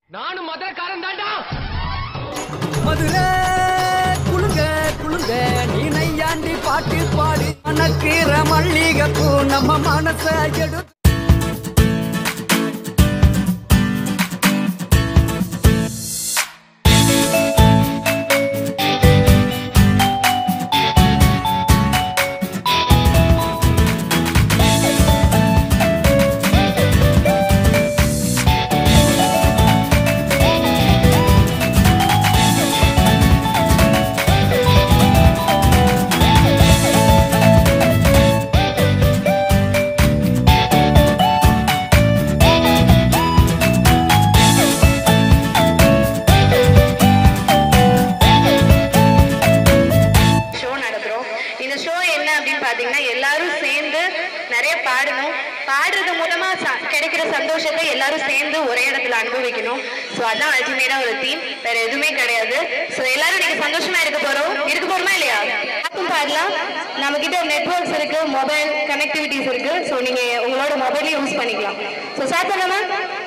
நானும் மதுரக்காரன் தாண்டா மதுரை குளுங்க குளுங்க நீ நையாண்டி பாட்டு பாடி மணக்கிற மல்லிகைப்பூ நம்ம மனச எடு ஷோ நடத்துறோம் இந்த ஷோ என்ன அப்படின்னு பாத்தீங்கன்னா எல்லாரும் சேர்ந்து நிறைய பாடணும் பாடுறது மூலமா ச- கிடைக்கிற சந்தோஷத்தை எல்லாரும் சேர்ந்து ஒரே இடத்துல அனுபவிக்கணும் ஸோ அதான் அல்டிமேட்டா ஒரு தீம் வேற எதுவுமே கிடையாது ஸோ எல்லாரும் நீங்க சந்தோஷமா இருக்க போறோம் இருக்க போறோமா இல்லையா பாட்டும் பாடலாம் நம்ம கிட்ட நெட்ஒர்க்ஸ் இருக்கு மொபைல் கனெக்டிவிட்டிஸ் இருக்கு ஸோ நீங்க உங்களோட மொபைலையும் யூஸ் பண்ணிக்கலாம் ஸோ ஸ்டார்ட் பண்ணலாமா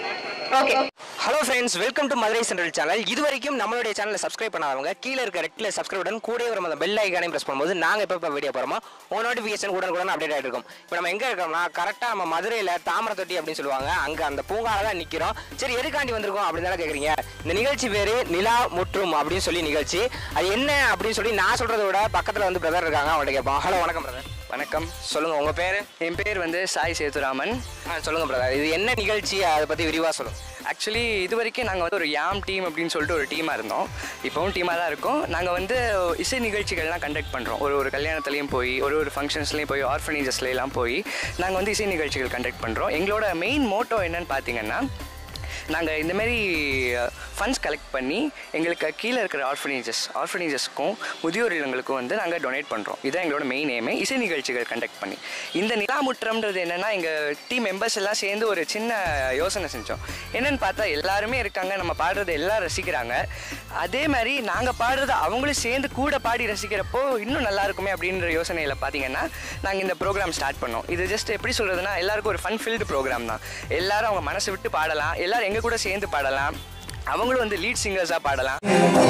okay hello friends welcome to Madurai central channel இது வரைக்கும் நம்மளுடைய சேனலை சப்ஸ்கிரைப் பண்ணாதவங்க கீழே இருக்க ரெட்டில் சப்ஸ்கிரைப் பட்டன் கூட வரும் அந்த பெல் ஐக்கானையும் ப்ரெஸ் பண்ணும்போது நாங்கள் எப்போ இப்போ வீடியோ போகிறோமோ உங்கள் நோட்டிஃபிகேஷன் உடனுக்குடன் அப்டேட் ஆகிட்டு இருக்கும் இப்போ நம்ம எங்கே இருக்கோம்னா கரெக்டாக நம்ம மதுரையில் தாமரத்தொட்டி அப்படின்னு சொல்லுவாங்க அங்கே அந்த பூங்கால தான் நிற்கிறோம் சரி எதுக்காண்டி வந்திருக்கோம் அப்படின்னு தானே கேட்குறீங்க இந்த நிகழ்ச்சி பேர் நிலா முற்றும் அப்படின்னு சொல்லி நிகழ்ச்சி அது என்ன அப்படின்னு சொல்லி நான் சொல்கிறத விட பக்கத்தில் வந்து பிரதர் இருக்காங்க அவங்கள்ட்ட கேட்போம் ஹலோ வணக்கம் பிரதர் வணக்கம் சொல்லுங்கள் உங்கள் பேர் என் பேர் வந்து சாய் சேதுராமன் ஆ சொல்லுங்கள் பிரதர் இது என்ன நிகழ்ச்சி அதை பற்றி விரிவாக சொல்லுங்கள் ஆக்சுவலி இது வரைக்கும் நாங்கள் வந்து ஒரு யாம் டீம் அப்படின்னு சொல்லிட்டு ஒரு டீமாக இருந்தோம் இப்போவும் டீமாக தான் இருக்கோம் நாங்கள் வந்து இசை நிகழ்ச்சிகள்லாம் கண்டக்ட் பண்ணுறோம் ஒரு ஒரு கல்யாணத்துலேயும் போய் ஒரு ஒரு ஃபங்க்ஷன்ஸ்லேயும் போய் ஆர்ஃபனேஜஸ்லாம் போய் நாங்கள் வந்து இசை நிகழ்ச்சிகள் கண்டக்ட் பண்ணுறோம் எங்களோட மெயின் மோட்டோ என்னன்னு பார்த்தீங்கன்னா நாங்கள் இந்தமாரி ஃபண்ட்ஸ் கலெக்ட் பண்ணி எங்களுக்கு கீழே இருக்கிற ஆர்ஃபனேஜஸ் ஆர்ஃபனேஜஸ்க்கும் முதியோர் இல்லங்களுக்கும் வந்து நாங்கள் டொனேட் பண்ணுறோம் இதுதான் எங்களோட மெயின் எய்மே இசை நிகழ்ச்சிகள் கண்டக்ட் பண்ணி இந்த நிலாமுற்றம்ன்றது என்னென்னா எங்கள் டீம் மெம்பர்ஸ் எல்லாம் சேர்ந்து ஒரு சின்ன யோசனை செஞ்சோம் என்னன்னு பார்த்தா எல்லாருமே இருக்காங்க நம்ம பாடுறதை எல்லாம் ரசிக்கிறாங்க அதே மாதிரி நாங்கள் பாடுறதை அவங்களும் சேர்ந்து கூட பாடி ரசிக்கிறப்போ இன்னும் நல்லா இருக்குமே அப்படின்ற யோசனையில் பார்த்தீங்கன்னா நாங்கள் இந்த ப்ரோக்ராம் ஸ்டார்ட் பண்ணோம் இது ஜஸ்ட் எப்படி சொல்கிறதுனா எல்லாருக்கும் ஒரு ஃபன் ஃபில்டு ப்ரோக்ராம் தான் எல்லாரும் அவங்க மனசை விட்டு பாடலாம் எல்லாரும் எங்கள் கூட சேர்ந்து பாடலாம் அவங்களும் வந்து லீட் சிங்கர்ஸாக பாடலாம்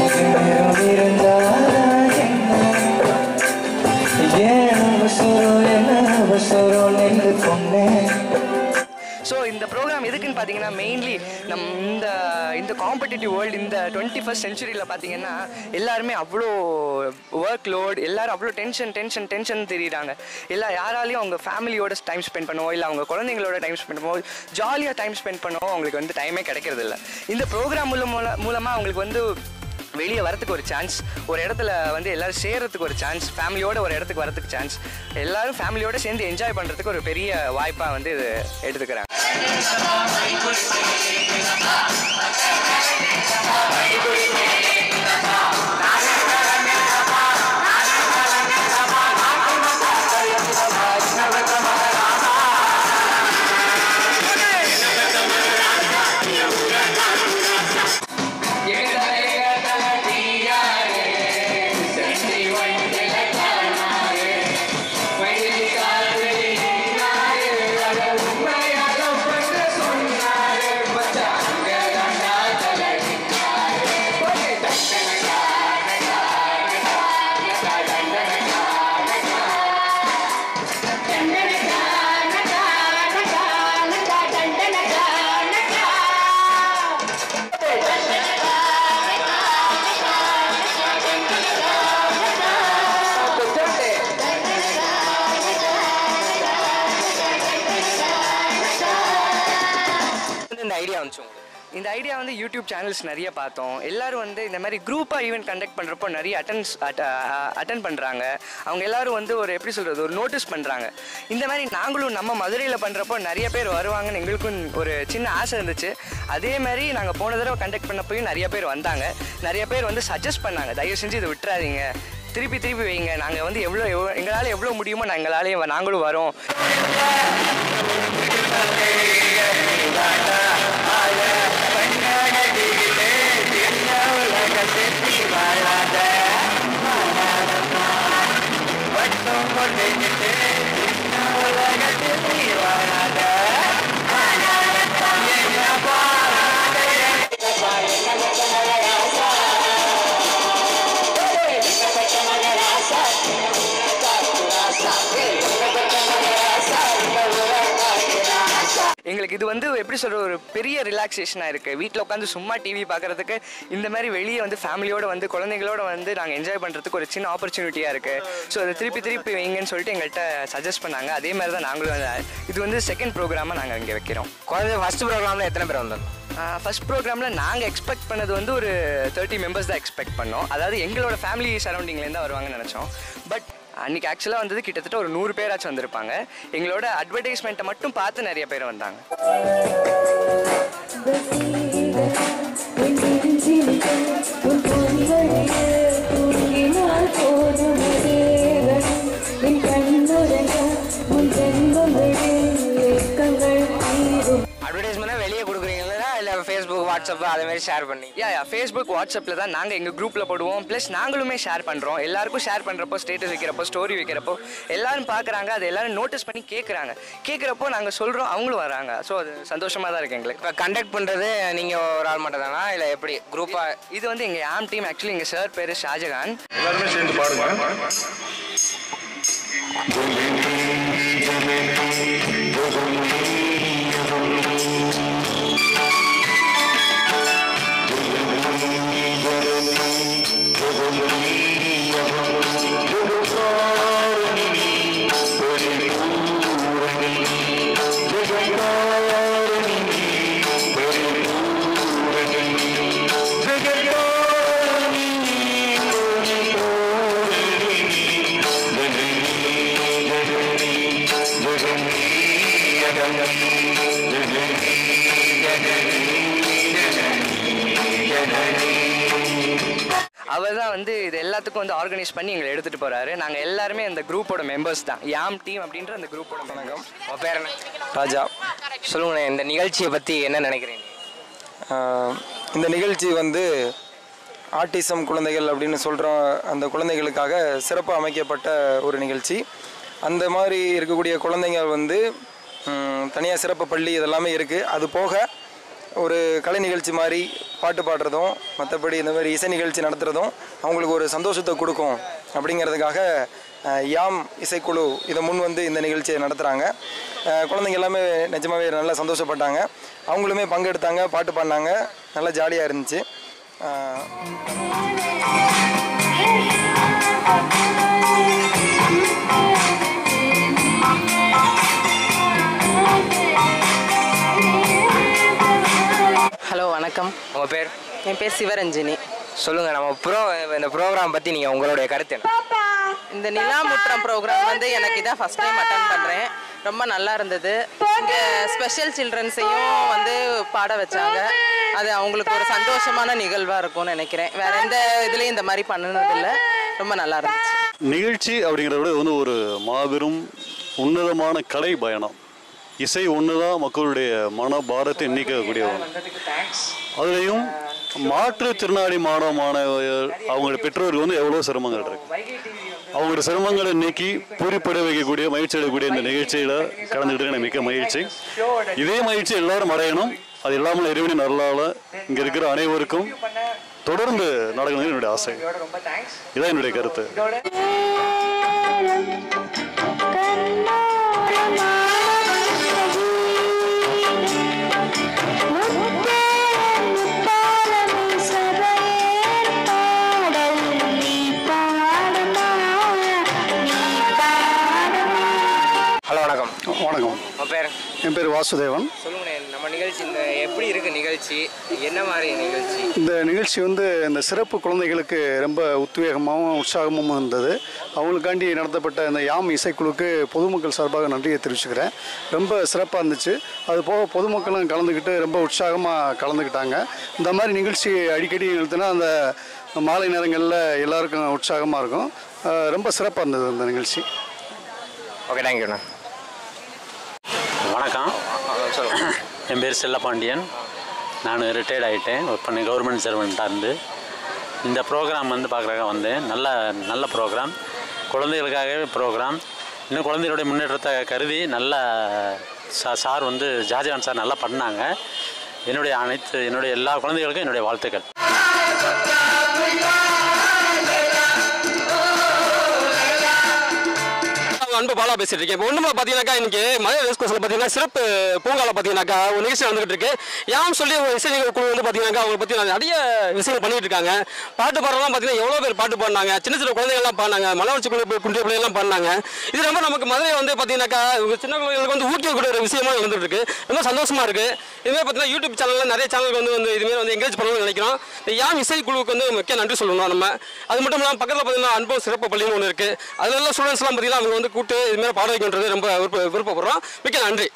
ஸோ இந்த ப்ரோக்ராம் எதுக்குன்னு பார்த்தீங்கன்னா மெயின்லி நம் இந்த இந்த காம்படிட்டிவ் வேர்ல்டு இந்த டுவெண்ட்டி ஃபஸ்ட் சென்ச்சுரியில் பார்த்தீங்கன்னா எல்லாருமே அவ்வளோ ஒர்க் லோட் எல்லாரும் அவ்வளோ டென்ஷன் டென்ஷன் டென்ஷன் தெரியுறாங்க எல்லா யாராலையும் அவங்க ஃபேமிலியோட டைம் ஸ்பெண்ட் பண்ணுவோம் இல்லை அவங்க குழந்தைங்களோட டைம் ஸ்பெண்ட் பண்ணுவோம் ஜாலியாக டைம் ஸ்பெண்ட் பண்ணுவோம் அவங்களுக்கு வந்து டைமே கிடைக்கிறது இல்ல இந்த ப்ரோக்ராம் மூலம் மூலமாக அவங்களுக்கு வந்து வெளியே வரதுக்கு ஒரு சான்ஸ் ஒரு இடத்துல வந்து எல்லாரும் சேர்றதுக்கு ஒரு சான்ஸ் ஃபேமிலியோட ஒரு இடத்துக்கு வரதுக்கு சான்ஸ் எல்லாரும் ஃபேமிலியோட சேர்ந்து என்ஜாய் பண்ணுறதுக்கு ஒரு பெரிய வாய்ப்பாக வந்து இது எடுத்துக்கிறாங்க வந்து இந்த ஐடியா வந்துச்சு உங்களுக்கு இந்த ஐடியா வந்து யூடியூப் சேனல்ஸ் நிறைய பார்த்தோம் எல்லாரும் வந்து இந்த மாதிரி குரூப்பாக ஈவெண்ட் கண்டக்ட் பண்ணுறப்போ நிறைய அட்டன்ஸ் அட்டன் பண்ணுறாங்க அவங்க எல்லாரும் வந்து ஒரு எப்படி சொல்கிறது ஒரு நோட்டீஸ் பண்ணுறாங்க இந்த மாதிரி நாங்களும் நம்ம மதுரையில் பண்ணுறப்போ நிறைய பேர் வருவாங்கன்னு எங்களுக்கும் ஒரு சின்ன ஆசை இருந்துச்சு அதே மாதிரி நாங்கள் போன தடவை கண்டக்ட் பண்ணப்போயும் நிறைய பேர் வந்தாங்க நிறைய பேர் வந்து சஜஸ்ட் பண்ணாங்க தயவு செஞ்சு இதை விட்டுறாதீங்க திருப்பி திருப்பி வைங்க நாங்கள் வந்து எவ்வளோ எவ்வளோ எங்களால் எவ்வளோ முடியுமோ நான் எங்களாலேயும் நாங்களும் வரோம் எங்களுக்கு இது வந்து எப்படி சொல்ற ஒரு பெரிய ரிலாக்ஸேஷனாக இருக்குது வீட்டில் உட்காந்து சும்மா டிவி பார்க்குறதுக்கு இந்த மாதிரி வெளியே வந்து ஃபேமிலியோட வந்து குழந்தைங்களோட வந்து நாங்கள் என்ஜாய் பண்ணுறதுக்கு ஒரு சின்ன ஆப்பர்ச்சுனிட்டியாக இருக்குது ஸோ அதை திருப்பி திருப்பி வைங்கன்னு சொல்லிட்டு எங்கள்கிட்ட சஜஸ்ட் பண்ணாங்க அதே மாதிரி தான் நாங்களும் வந்து- இது வந்து செகண்ட் ப்ரோக்ராமாக நாங்கள் இங்கே வைக்கிறோம் குழந்தை ஃபர்ஸ்ட் ப்ரோக்ராமில் எத்தனை பேர் வந்தாங்க ஃபர்ஸ்ட் ப்ரோக்ராமில் நாங்கள் எக்ஸ்பெக்ட் பண்ணது வந்து ஒரு தேர்ட்டி மெம்பர்ஸ் தான் எக்ஸ்பெக்ட் பண்ணோம் அதாவது எங்களோட ஃபேமிலி சரௌண்டிங்லேருந்து வருவாங்கன்னு நினச்சோம் பட் அன்றைக்கி ஆக்சுவலாக வந்தது கிட்டத்தட்ட ஒரு நூறு பேராச்சும் வந்திருப்பாங்க எங்களோட அட்வர்டைஸ்மெண்ட்டை மட்டும் பார்த்து நிறைய பேர் வந்தாங்க அட்வர்டைஸ்மெண்ட்னா வெளியே கொடுக்குறீங்களா இல்லை ஃபேஸ்புக் வாட்ஸ்அப் அதே மாதிரி ஷேர் பண்ணி யா யா ஃபேஸ்புக் வாட்ஸ்அப்பில் தான் நாங்கள் எங்கள் குரூப்பில் போடுவோம் ப்ளஸ் நாங்களுமே ஷேர் பண்ணுறோம் எல்லாருக்கும் ஷேர் பண்ணுறப்போ ஸ்டேட்டஸ் வைக்கிறப்போ ஸ்டோரி வைக்கிறப்போ எல்லாரும் பார்க்குறாங்க அதை எல்லாரும் நோட்டீஸ் பண்ணி கேட்குறாங்க கேட்குறப்போ நாங்கள் சொல்கிறோம் அவங்களும் வராங்க ஸோ அது சந்தோஷமாக தான் இருக்குது எங்களுக்கு இப்போ கண்டக்ட் பண்ணுறது நீங்கள் ஒரு ஆள் மட்டும் தானா இல்லை எப்படி குரூப்பாக இது வந்து எங்கள் ஆம் டீம் ஆக்சுவலி எங்கள் சார் பேர் ஷாஜகான் எல்லாருமே சேர்ந்து பாடுங்க அவர் தான் வந்து இது எல்லாத்துக்கும் வந்து ஆர்கனைஸ் பண்ணி எங்களை எடுத்துகிட்டு போகிறாரு நாங்கள் எல்லாருமே அந்த குரூப்போட மெம்பர்ஸ் தான் யாம் டீம் அப்படின்ற அந்த குரூப்போட வணக்கம் உங்கள் பேர் என்ன ராஜா சொல்லுங்கண்ணே இந்த நிகழ்ச்சியை பற்றி என்ன நினைக்கிறீங்க ஆஹ் இந்த நிகழ்ச்சி வந்து ஆட்டிசம் குழந்தைகள் அப்படின்னு சொல்கிற அந்த குழந்தைகளுக்காக சிறப்பாக அமைக்கப்பட்ட ஒரு நிகழ்ச்சி அந்த மாதிரி இருக்கக்கூடிய குழந்தைகள் வந்து தனியாக சிறப்பு பள்ளி இதெல்லாமே இருக்குது அது போக ஒரு கலை நிகழ்ச்சி மாதிரி பாட்டு பாடுறதும் மற்றபடி இந்த மாதிரி இசை நிகழ்ச்சி நடத்துகிறதும் அவங்களுக்கு ஒரு சந்தோஷத்தை கொடுக்கும் அப்படிங்கிறதுக்காக அஹ், யாம் இசைக்குழு இதை முன் வந்து இந்த நிகழ்ச்சியை நடத்துகிறாங்க குழந்தைங்க எல்லாமே நிஜமாவே நல்லா சந்தோஷப்பட்டாங்க அவங்களுமே பங்கெடுத்தாங்க பாட்டு பாடினாங்க நல்லா ஜாலியாக இருந்துச்சு அஹ், ஹலோ வணக்கம் உங்கள் பேர் என் பேர் சிவரஞ்சினி சொல்லுங்கள் நம்ம ப்ரோ இந்த ப்ரோக்ராம் பற்றி நீங்கள் உங்களுடைய கருத்து என்ன இந்த நிலா முற்றம் ப்ரோக்ராம் வந்து எனக்கு இதான் ஃபஸ்ட் டைம் அட்டன் பண்ணுறேன் ரொம்ப நல்லா இருந்தது இங்கே ஸ்பெஷல் சில்ட்ரன்ஸையும் வந்து பாட வச்சாங்க அது அவங்களுக்கு ஒரு சந்தோஷமான நிகழ்வாக இருக்கும்னு நினைக்கிறேன் வேற எந்த இதுலேயும் இந்த மாதிரி பண்ணினதில்லை ரொம்ப நல்லா இருந்துச்சு நிகழ்ச்சி அப்படிங்கிறத விட இது வந்து ஒரு மாபெரும் உன்னதமான கலை பயணம் இசை ஒன்று தான் மக்களுடைய மன பாரத்தை நீக்கக்கூடிய ஒன்று அதுலேயும் மாற்றுத்திறனாளி மாணவ மாணவர்கள் அவங்களுடைய பெற்றோருக்கு வந்து எவ்வளோ சிரமங்கள் இருக்கு அவங்களோட சிரமங்களை நீக்கி பூரிப்பட வைக்கக்கூடிய மகிழ்ச்சி அடையக்கூடிய இந்த நிகழ்ச்சியில் கலந்துக்கிட்டு எனக்கு மிக்க மகிழ்ச்சி இதே மகிழ்ச்சி எல்லாரும் அடையணும் அது இல்லாமல் இறைவனி நல்லால இங்கே இருக்கிற அனைவருக்கும் தொடர்ந்து நடக்கணும் என்னுடைய ஆசை இதான் என்னுடைய கருத்து ஹலோ வணக்கம் வணக்கம் உங்கள் பேர் என் பேர் வாசுதேவன் சொல்லுங்கண்ணே நம்ம நிகழ்ச்சி இந்த எப்படி இருக்குது நிகழ்ச்சி என்ன மாதிரி நிகழ்ச்சி இந்த நிகழ்ச்சி வந்து இந்த சிறப்பு குழந்தைகளுக்கு ரொம்ப உத்வேகமாகவும் உற்சாகமாகவும் இருந்தது அவங்களுக்காண்டி நடத்தப்பட்ட இந்த யாம் இசைக்குழுக்கு பொதுமக்கள் சார்பாக நன்றியை தெரிவிச்சுக்கிறேன் ரொம்ப சிறப்பாக இருந்துச்சு அது போக பொதுமக்களும் கலந்துக்கிட்டு ரொம்ப உற்சாகமாக கலந்துக்கிட்டாங்க இந்த மாதிரி நிகழ்ச்சி அடிக்கடி நிறுத்தினா அந்த மாலை நேரங்களில் எல்லாருக்கும் உற்சாகமாக இருக்கும் அஹ் ரொம்ப சிறப்பாக இருந்தது இந்த நிகழ்ச்சி ஓகே தேங்க்யூண்ணா வணக்கம் சொல்லுங்கள் என் பேர் செல்லப்பாண்டியன் நான் ரிட்டையர்ட் ஆகிட்டேன் ஒர்க் பண்ணி கவர்மெண்ட் சர்வெண்ட்டாக இருந்து இந்த ப்ரோக்ராம் வந்து பார்க்குறாங்க வந்தேன் நல்ல நல்ல ப்ரோக்ராம் குழந்தைகளுக்காகவே ப்ரோக்ராம் இன்னும் குழந்தைகளுடைய முன்னேற்றத்தை கருதி நல்ல சா சார் வந்து ஜாஜகான் சார் நல்லா பண்ணாங்க என்னுடைய அனைத்து என்னுடைய எல்லா குழந்தைகளுக்கும் என்னுடைய வாழ்த்துக்கள் அன்பு பாலா பேசிட்டு இருக்கேன் இப்போ ஒன்றுமே பார்த்தீங்கன்னாக்கா இன்னைக்கு மதுரை ரேஸ் கோர்ஸில் பார்த்தீங்கன்னா சிறப்பு பூங்கால பார்த்தீங்கன்னாக்கா ஒரு நிகழ்ச்சி நடந்துகிட்டு இருக்கு யாம் சொல்லி ஒரு இசை நிகழ்ச்சி குழு வந்து பார்த்தீங்கன்னாக்கா அவங்க பற்றி நிறைய விஷயங்கள் பண்ணிட்டு இருக்காங்க பாட்டு பாடுறதுலாம் பார்த்தீங்கன்னா எவ்வளோ பேர் பாட்டு பாடினாங்க சின்ன சின்ன குழந்தைகள்லாம் பாடினாங்க மலவளர்ச்சி குழு குண்டிய பிள்ளைகள்லாம் பாடினாங்க இது ரொம்ப நமக்கு மதுரை வந்து பார்த்தீங்கன்னாக்கா இவங்க சின்ன குழந்தைகளுக்கு வந்து ஊக்குவிக்கக்கூடிய ஒரு விஷயமா நடந்துட்டு இருக்கு ரொம்ப சந்தோஷமா இருக்கு இதுமாதிரி பார்த்தீங்கன்னா யூடியூப் சேனல்ல நிறைய சேனலுக்கு வந்து வந்து இதுமாதிரி வந்து என்கரேஜ் பண்ணணும்னு நினைக்கிறோம் இந்த யாம் இசை குழுவுக்கு வந்து முக்கிய நன்றி சொல்லணும் நம்ம அது மட்டும் இல்லாமல் பக்கத்தில் பார்த்தீங்கன்னா அனுபவம் சிறப்பு பள்ளின்னு ஒன்று இருக்கு அதுல எல்லாம் ஸ்டூடெண்ட்ஸ்லாம் பார்த்தீங்கன்னா அவங்க வந்து கூட்டு இதுமாதிரி பாட வைக்கின்றது ரொம்ப விருப்ப விருப்பப்படுறோம் மிக்க நன்றி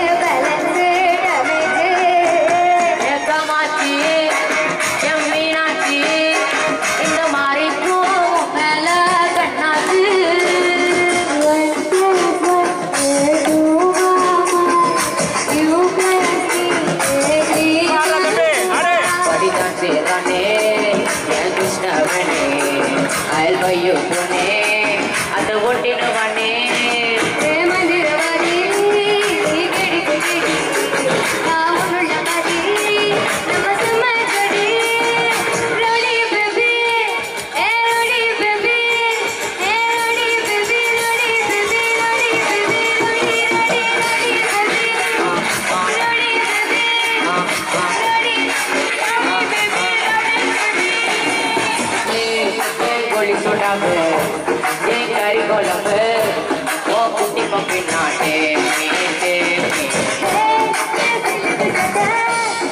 அந்த ஒட்டினவனே மந்திரவாதி கோழி சொடாம ஏன் கறி குழம்பு ஓ குட்டி பப்பி நாட்டே மீட்டே